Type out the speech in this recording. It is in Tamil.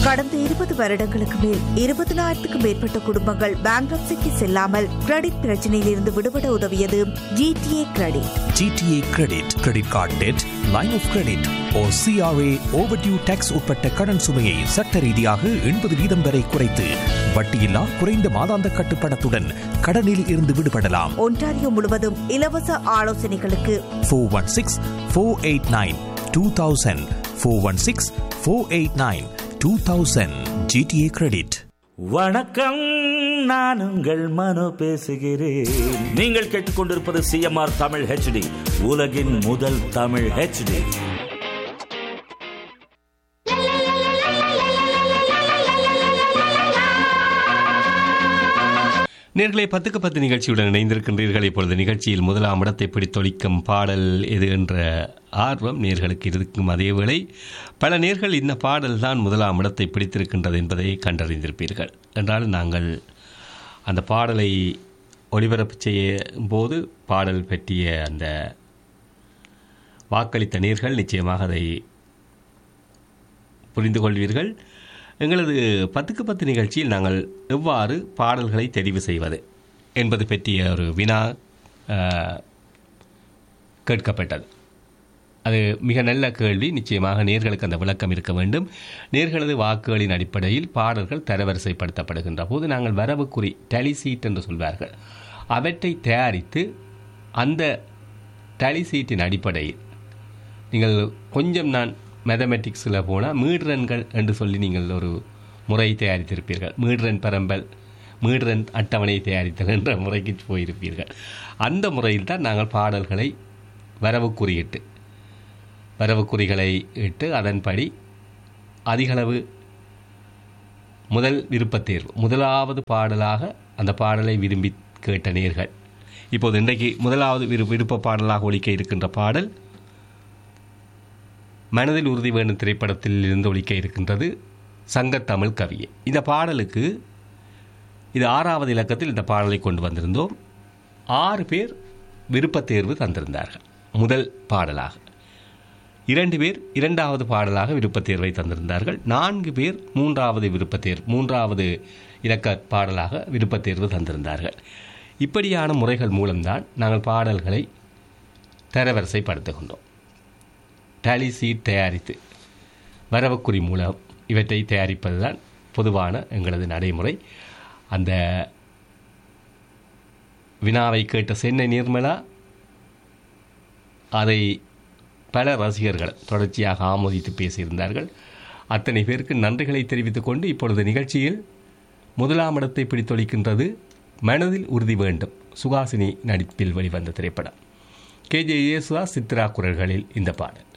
கடந்த இருபது வருடங்களுக்கு மேல் இருபதனாயிரத்துக்கும் மேற்பட்ட குடும்பங்கள் பேங்க்ரப்சிக்கு செல்லாமல் கிரெடிட் பிரச்சனையில் இருந்து விடுபட உதவியது GTA credit GTA credit credit card debt line of credit oh CRA overdue taxes உட்பட்ட கடன் சுமையை சட்ட ரீதியாக எண்பது வீதம் வரை குறைத்து வட்டியில்லா குறைந்த மாதாந்த கட்டுப்பணத்துடன் கடனில் இருந்து விடுபடலாம் ஒன்டாரியோ முழுவதும் இலவச ஆலோசனைகளுக்கு four one six four eight nine two thousand four one six four eight nine two thousand GTA credit வணக்கம் நான் உங்கள் மனோ பேசுகிறேன் நீங்கள் கேட்டுக்கொண்டிருப்பது சிஎம்ஆர் தமிழ் ஹெச்டி உலகின் முதல் தமிழ் ஹெச்டி நேர்களை பத்துக்கு பத்து நிகழ்ச்சியுடன் இணைந்திருக்கின்றீர்கள் இப்பொழுது நிகழ்ச்சியில் முதலாம் இடத்தை பிடித்தொழிக்கும் பாடல் எது என்ற ஆர்வம் நேர்களுக்கு இருக்கும் அதேவேளை பல நேர்கள் இந்த பாடல் தான் முதலாம் இடத்தை பிடித்திருக்கின்றது என்பதை கண்டறிந்திருப்பீர்கள் என்றால் நாங்கள் அந்த பாடலை ஒளிபரப்பு செய்யும் போது பாடல் பற்றிய அந்த வாக்களித்த நேர்கள் நிச்சயமாக அதை புரிந்து கொள்வீர்கள் எங்களது பத்துக்கு பத்து நிகழ்ச்சியில் நாங்கள் எவ்வாறு பாடல்களை தெரிவு செய்வது என்பது பற்றிய ஒரு வினா அஹ், கேட்கப்பட்டது அது மிக நல்ல கேள்வி நிச்சயமாக நேர்களுக்கு அந்த விளக்கம் இருக்க வேண்டும் நேர்களது வாக்குகளின் அடிப்படையில் பாடல்கள் தரவரிசைப்படுத்தப்படுகின்ற போது நாங்கள் வரவுக்குறி டலி சீட் என்று சொல்வார்கள் அவற்றை தயாரித்து அந்த டலி சீட்டின் அடிப்படையில் நீங்கள் கொஞ்சம் நான் மேத்தமெட்டிக்ஸில் போனால் மீட்ரன்கள் என்று சொல்லி நீங்கள் ஒரு முறை தயாரித்திருப்பீர்கள் மீட்ரன் பரம்பல் மீட்ரன் அட்டவணை தயாரித்தல் என்ற முறைக்கு போயிருப்பீர்கள் அந்த முறையில் தான் நாங்கள் பாடல்களை வரவு குறியிட்டு வரவு குறிகளை இட்டு அதன்படி அதிகளவு முதல் விருப்பத் தேர்வு முதலாவது பாடலாக அந்த பாடலை விரும்பி கேட்ட நேர்கள் இப்போது இன்றைக்கு முதலாவது விரு விருப்ப பாடலாக ஒலிக்க இருக்கின்ற பாடல் மனதில் உறுதி வேணும் திரைப்படத்தில் இருந்து ஒலிக்க இருக்கின்றது சங்கத்தமிழ் கவியே இந்த பாடலுக்கு இது ஆறாவது இலக்கத்தில் இந்த பாடலை கொண்டு வந்திருந்தோம் ஆறு பேர் விருப்பத் தேர்வு தந்திருந்தார்கள் முதல் பாடலாக இரண்டு பேர் இரண்டாவது பாடலாக விருப்பத் தேர்வை தந்திருந்தார்கள் நான்கு பேர் மூன்றாவது விருப்பத் தேர்வு மூன்றாவது இலக்க பாடலாக விருப்பத் தேர்வு தந்திருந்தார்கள் இப்படியான முறைகள் மூலம்தான் நாங்கள் பாடல்களை தரவரிசைப்படுத்துகின்றோம் டேலி சீட் தயாரித்து வரவுக்குறி மூலம் இவற்றை தயாரிப்பதுதான் பொதுவான எங்களது நடைமுறை அந்த வினாவை கேட்ட சென்னை நிர்மலா அதை பல ரசிகர்கள் தொடர்ச்சியாக ஆமோதித்து பேசியிருந்தார்கள் அத்தனை பேருக்கு நன்றிகளை தெரிவித்துக் கொண்டு இப்பொழுது நிகழ்ச்சியில் முதலாம் இடத்தை பிடித்தொழிக்கின்றது மனதில் உறுதி வேண்டும் சுகாசினி நடிப்பில் வெளிவந்த திரைப்படம் கே ஜே யேசுதா சித்ரா குரல்களில் இந்த பாடல்